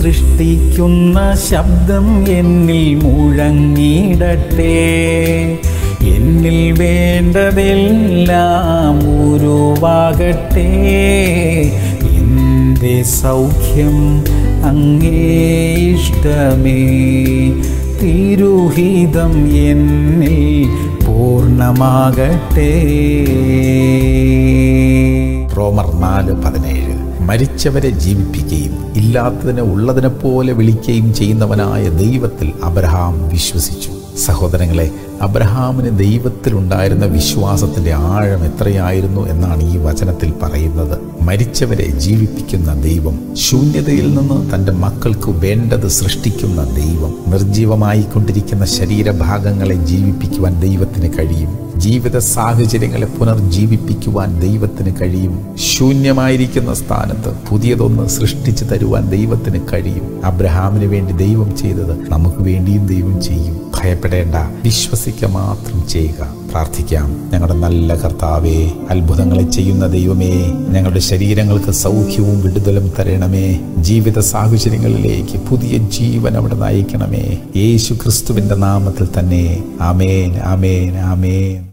സൃഷ്ടിക്കുന്ന ശബ്ദം എന്നിൽ മുഴങ്ങിടട്ടെ എന്നിൽ വേണ്ടതെല്ലാം ഉരുവാകട്ടെ എൻ്റെ സൗഖ്യം അങ്ങേ ഇഷ്ടമേ തിരുഹിതം എന്നിൽ പൂർണ്ണമാകട്ടെ റോമർ നാല് പതിനേഴ് മരിച്ചവരെ ജീവിപ്പിക്കുകയും ഇല്ലാത്തതിനെ ഉള്ളതിനെ പോലെ വിളിക്കുകയും ചെയ്യുന്നവനായ ദൈവത്തിൽ അബ്രഹാം വിശ്വസിച്ചു സഹോദരങ്ങളെ അബ്രഹാമിന് ദൈവത്തിലുണ്ടായിരുന്ന വിശ്വാസത്തിന്റെ ആഴം എത്രയായിരുന്നു എന്നാണ് ഈ വചനത്തിൽ പറയുന്നത് മരിച്ചവരെ ജീവിപ്പിക്കുന്ന ദൈവം ശൂന്യതയിൽ നിന്ന് തൻ്റെ മക്കൾക്ക് വേണ്ടത് സൃഷ്ടിക്കുന്ന ദൈവം നിർജീവമായി കൊണ്ടിരിക്കുന്ന ശരീരഭാഗങ്ങളെ ജീവിപ്പിക്കുവാൻ ദൈവത്തിന് കഴിയും ജീവിത സാഹചര്യങ്ങളെ പുനർജീവിപ്പിക്കുവാൻ ദൈവത്തിന് കഴിയും ശൂന്യമായിരിക്കുന്ന സ്ഥാനത്ത് പുതിയതൊന്ന് സൃഷ്ടിച്ചു തരുവാൻ ദൈവത്തിന് കഴിയും അബ്രഹാമിന് വേണ്ടി ദൈവം ചെയ്തത് നമുക്ക് വേണ്ടിയും ദൈവം ചെയ്യും ഭയപ്പെടേണ്ട വിശ്വസിക്കുക മാത്രം ചെയ്യുക പ്രാർത്ഥിക്കാം ഞങ്ങളുടെ നല്ല കർത്താവേ അത്ഭുതങ്ങളെ ചെയ്യുന്ന ദൈവമേ ഞങ്ങളുടെ ശരീരങ്ങൾക്ക് സൗഖ്യവും വിടുതലും തരണമേ ജീവിത സാഹചര്യങ്ങളിലേക്ക് പുതിയ ജീവൻ അവിടെ നയിക്കണമേ യേശു ക്രിസ്തുവിന്റെ നാമത്തിൽ തന്നെ ആമേൻ ആമേൻ ആമേൻ